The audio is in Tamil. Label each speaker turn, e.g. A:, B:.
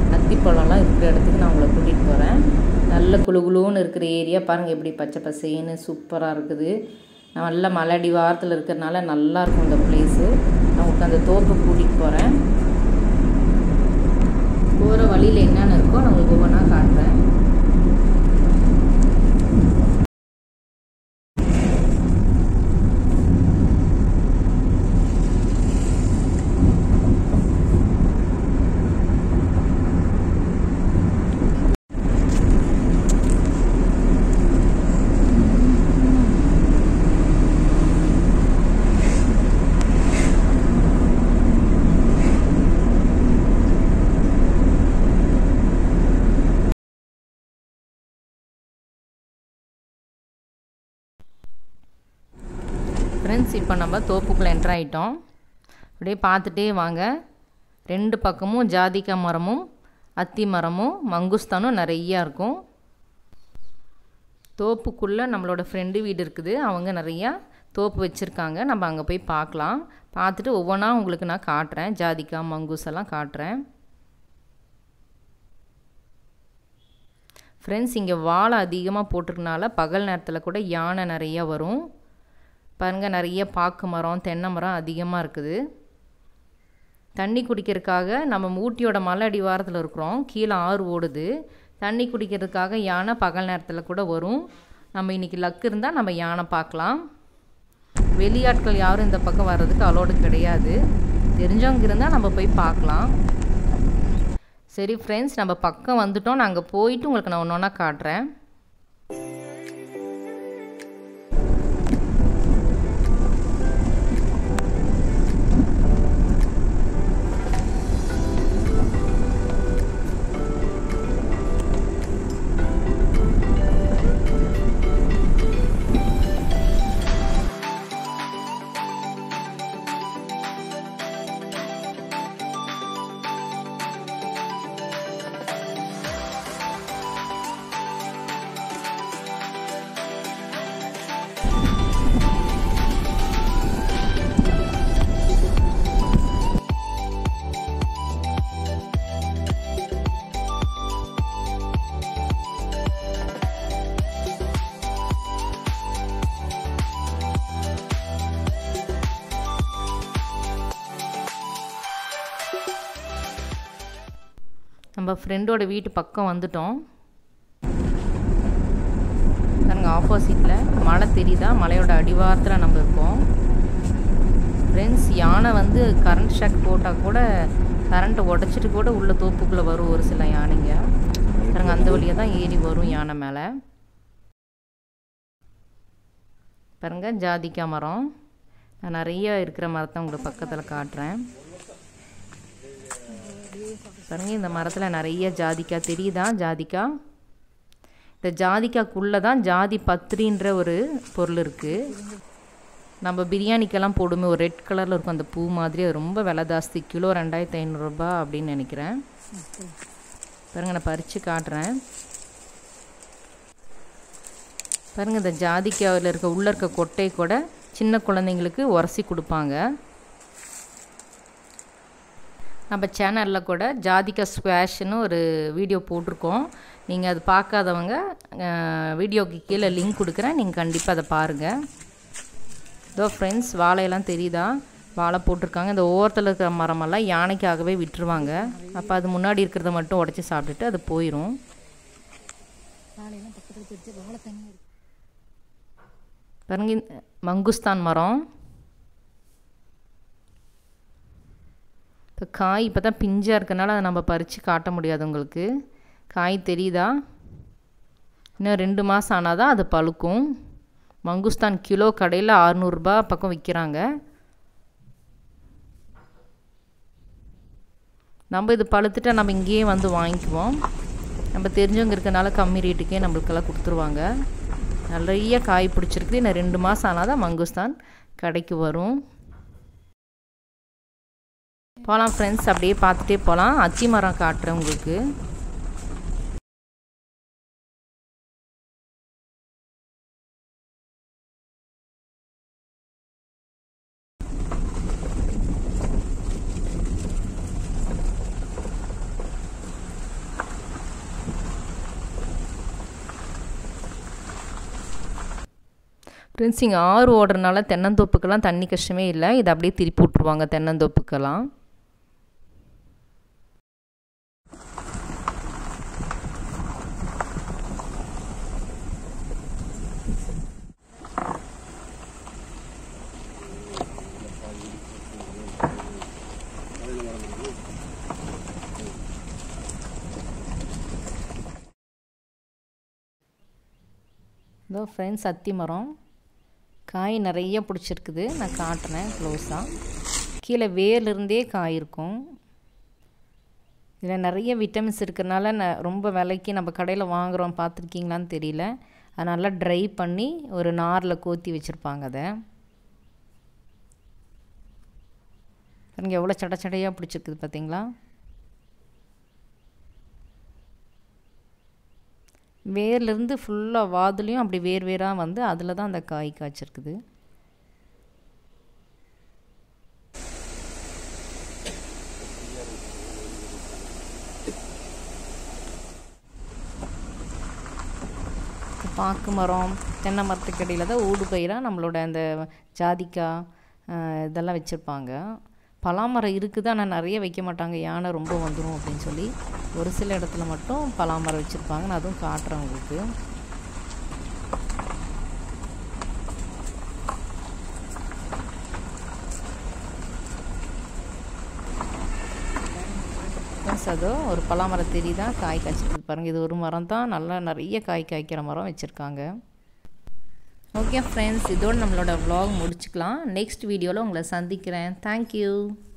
A: அத்திப்பழம்லாம் இருக்கிற இடத்துக்கு நான் உங்களை கூட்டிகிட்டு போகிறேன் நல்ல குளு குளுன்னு இருக்கிற ஏரியா பாருங்கள் எப்படி பச்சை பசேன்னு சூப்பராக இருக்குது நல்ல மலடி வாரத்தில் இருக்கிறதுனால நல்லா இருக்கும் இந்த பிளேஸு நான் உங்களுக்கு அந்த தோப்பை கூட்டிகிட்டு போகிறேன் போகிற வழியில் என்னென்ன இருக்கோ நான் உங்களுக்கு ஒவ்வொன்றா காட்டுறேன் ஃப்ரெண்ட்ஸ் இப்போ நம்ம தோப்புக்குள்ளே என்ட்ரு ஆகிட்டோம் அப்படியே பார்த்துட்டே வாங்க ரெண்டு பக்கமும் ஜாதிக்காய் மரமும் அத்தி மரமும் மங்குஸ்தானும் நிறையா இருக்கும் தோப்புக்குள்ளே நம்மளோட ஃப்ரெண்டு வீடு இருக்குது அவங்க நிறையா தோப்பு வச்சுருக்காங்க நம்ம அங்கே போய் பார்க்கலாம் பார்த்துட்டு ஒவ்வொன்றா உங்களுக்கு நான் காட்டுறேன் ஜாதிக்காய் மங்குஸ் எல்லாம் காட்டுறேன் ஃப்ரெண்ட்ஸ் இங்கே வாழை அதிகமாக போட்டிருக்கனால பகல் நேரத்தில் கூட யானை நிறையா வரும் பாருங்கள் நிறைய பாக்கு மரம் தென்னை மரம் அதிகமாக இருக்குது தண்ணி குடிக்கிறதுக்காக நம்ம ஊட்டியோட மலை அடிவாரத்தில் இருக்கிறோம் கீழே ஆறு ஓடுது தண்ணி குடிக்கிறதுக்காக யானை பகல் நேரத்தில் கூட வரும் நம்ம இன்றைக்கி லக்கு இருந்தால் நம்ம யானை பார்க்கலாம் வெளியாட்கள் யாரும் இந்த பக்கம் வர்றதுக்கு அலோடு கிடையாது தெரிஞ்சவங்க இருந்தால் நம்ம போய் பார்க்கலாம் சரி ஃப்ரெண்ட்ஸ் நம்ம பக்கம் வந்துட்டோம் நான் அங்கே போயிட்டு உங்களுக்கு நான் ஒன்று ஒன்றா காட்டுறேன் நம்ம ஃப்ரெண்டோட வீட்டு பக்கம் வந்துட்டோம் பாருங்க ஆப்போசிட்டில் மலை தெரியுதா மலையோட அடிவாரத்தில் நம்ம இருக்கோம் ஃப்ரெண்ட்ஸ் யானை வந்து கரண்ட் ஷாக் போட்டால் கூட கரண்ட்டை உடச்சிட்டு கூட உள்ள தோப்புக்குள்ளே வரும் ஒரு சில யானைங்க பாருங்க அந்த வழியாக தான் ஏறி வரும் யானை மேலே பாருங்க ஜாதிக்காய் மரம் நான் நிறைய இருக்கிற மரத்தை உங்களுக்கு பக்கத்தில் காட்டுறேன் பாருங்க இந்த மரத்தில் நிறைய ஜாதிக்காய் தெரியுதா ஜாதிக்காய் இந்த ஜாதிக்காய்க்குள்ளே தான் ஜாதி பத்திரின்ற ஒரு பொருள் இருக்குது நம்ம பிரியாணிக்கெல்லாம் போடுமே ஒரு ரெட் கலரில் இருக்கும் அந்த பூ மாதிரி அது ரொம்ப விலை ஜாஸ்தி கிலோ ரெண்டாயிரத்தி ஐநூறுரூபா அப்படின்னு நினைக்கிறேன் பாருங்க நான் பறித்து காட்டுறேன் பாருங்கள் இந்த ஜாதிக்காயில் இருக்க உள்ளே இருக்க கொட்டை கூட சின்ன குழந்தைங்களுக்கு உரசி கொடுப்பாங்க நம்ம சேனலில் கூட ஜாதிகா ஸ்குவாஷ்னு ஒரு வீடியோ போட்டிருக்கோம் நீங்கள் அது பார்க்காதவங்க வீடியோக்கு கீழே லிங்க் கொடுக்குறேன் நீங்கள் கண்டிப்பாக அதை பாருங்கள் இதோ ஃப்ரெண்ட்ஸ் வாழையெல்லாம் தெரியுதா வாழை போட்டிருக்காங்க இந்த ஓரத்தில் இருக்கிற மரமெல்லாம் யானைக்காகவே விட்டுருவாங்க அப்போ அது முன்னாடி இருக்கிறத மட்டும் உடச்சி சாப்பிட்டுட்டு அது போயிடும் பாருங்க மங்குஸ்தான் மரம் இப்போ காய் இப்போ தான் பிஞ்சாக இருக்கனால அதை நம்ம பறித்து காட்ட முடியாது உங்களுக்கு காய் தெரியுதா இன்னும் ரெண்டு மாதம் ஆனால் தான் அது பழுக்கும் மங்குஸ்தான் கிலோ கடையில் அறநூறுபா பக்கம் விற்கிறாங்க நம்ம இது பழுத்துட்டா நம்ம இங்கேயே வந்து வாங்கிக்குவோம் நம்ம தெரிஞ்சவங்க இருக்கனால கம்மி ரேட்டுக்கே நம்மளுக்கெல்லாம் கொடுத்துருவாங்க நிறைய காய் பிடிச்சிருக்குது இன்னும் ரெண்டு மாதம் ஆனால் தான் மங்குஸ்தான் கடைக்கு வரும் போகலாம் ஃப்ரெண்ட்ஸ் அப்படியே பார்த்துட்டே போகலாம் அத்தி மரம் காட்டுறேன் உங்களுக்கு ஃப்ரெண்ட்ஸ் இங்கே ஆறு ஓடுறதுனால தென்னந்தோப்புக்கெல்லாம் தண்ணி கஷ்டமே இல்லை இதை அப்படியே திருப்பி விட்ருவாங்க தென்னந்தோப்புக்கெல்லாம் இதோ ஃப்ரெண்ட்ஸ் அத்தி மரம் காய் நிறைய பிடிச்சிருக்குது நான் காட்டுறேன் க்ளோஸாக கீழே வேர்லேருந்தே காய் இருக்கும் இதில் நிறைய விட்டமின்ஸ் இருக்கிறனால ந ரொம்ப விலைக்கு நம்ம கடையில் வாங்குகிறோம் பார்த்துருக்கீங்களான்னு தெரியல அது நல்லா ட்ரை பண்ணி ஒரு நாரில் கோத்தி வச்சுருப்பாங்க அதை பாருங்க எவ்வளோ சட சடையாக பிடிச்சிருக்குது பார்த்தீங்களா வேர்லேருந்து ஃபுல்லாக வாதுலேயும் அப்படி வேர் வேராக வந்து அதில் தான் அந்த காய் காய்ச்சிருக்குது பாக்கு மரம் தென்னை மரத்துக்கு இடையில் தான் ஊடு பயிராக நம்மளோட அந்த ஜாதிக்காய் இதெல்லாம் வச்சுருப்பாங்க பலாமரம் இருக்குது ஆனால் நிறைய வைக்க மாட்டாங்க யானை ரொம்ப வந்துடும் அப்படின்னு சொல்லி ஒரு சில இடத்துல மட்டும் பலாமரம் வச்சுருப்பாங்க நான் அதுவும் காட்டுறேன் உங்களுக்கு அதோ ஒரு பலாமரம் தெரி தான் காய் காய்ச்சிட்டு பாருங்கள் இது ஒரு மரம் தான் நல்லா நிறைய காய் காய்க்கிற மரம் வச்சுருக்காங்க ஓகே ஃப்ரெண்ட்ஸ் இதோடு நம்மளோட வ்ளாக் முடிச்சுக்கலாம் நெக்ஸ்ட் வீடியோவில் உங்களை சந்திக்கிறேன் தேங்க்யூ